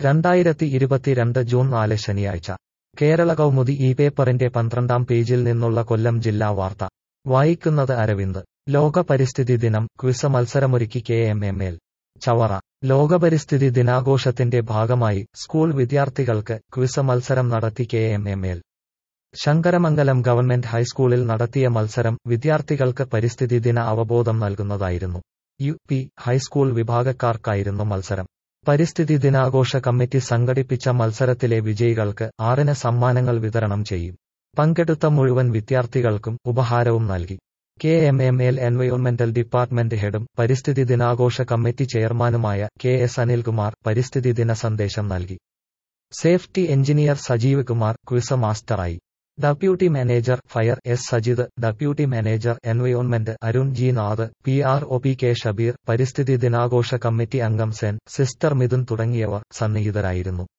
രണ്ടായിരത്തി ഇരുപത്തിരണ്ട് ജൂൺ നാല് ശനിയാഴ്ച കേരള കൗമുദി ഈ പേപ്പറിന്റെ പന്ത്രണ്ടാം പേജിൽ നിന്നുള്ള കൊല്ലം ജില്ലാ വാർത്ത വായിക്കുന്നത് അരവിന്ദ് ലോക പരിസ്ഥിതി ദിനം ക്വിസ് മത്സരമൊരുക്കി K M M L Chavara ലോക പരിസ്ഥിതി ദിനാഘോഷത്തിന്റെ ഭാഗമായി സ്കൂൾ വിദ്യാർത്ഥികൾക്ക് ക്വിസ് മത്സരം നടത്തി K M M L Sankaramangalam government ഹൈസ്കൂളിൽ നടത്തിയ മത്സരം വിദ്യാർത്ഥികൾക്ക് പരിസ്ഥിതി ദിന അവബോധം നൽകുന്നതായിരുന്നു യു പി ഹൈസ്കൂൾ വിഭാഗക്കാർക്കായിരുന്നു മത്സരം പരിസ്ഥിതി ദിനാഘോഷ കമ്മിറ്റി സംഘടിപ്പിച്ച മത്സരത്തിലെ വിജയികൾക്ക് ആറിന് സമ്മാനങ്ങൾ വിതരണം ചെയ്യും പങ്കെടുത്ത മുഴുവൻ വിദ്യാർത്ഥികൾക്കും ഉപഹാരവും നൽകി കെ എം എം എൽ എൻവയോൺമെന്റൽ ഡിപ്പാർട്ട്മെന്റ് ഹെഡും പരിസ്ഥിതി ദിനാഘോഷ കമ്മിറ്റി ചെയർമാനുമായ കെ എസ് അനിൽകുമാർ പരിസ്ഥിതി ദിന സന്ദേശം നൽകി safety engineer Sajeev Kumar quiz മാസ്റ്ററായി deputy manager fire S Sajith deputy manager environment Arun G Nath P R O P K Shabeer പരിസ്ഥിതി ദിനാഘോഷ കമ്മിറ്റി അംഗം സെൻ സിസ്റ്റർ മിഥുൻ തുടങ്ങിയവർ സന്നിഹിതരായിരുന്നു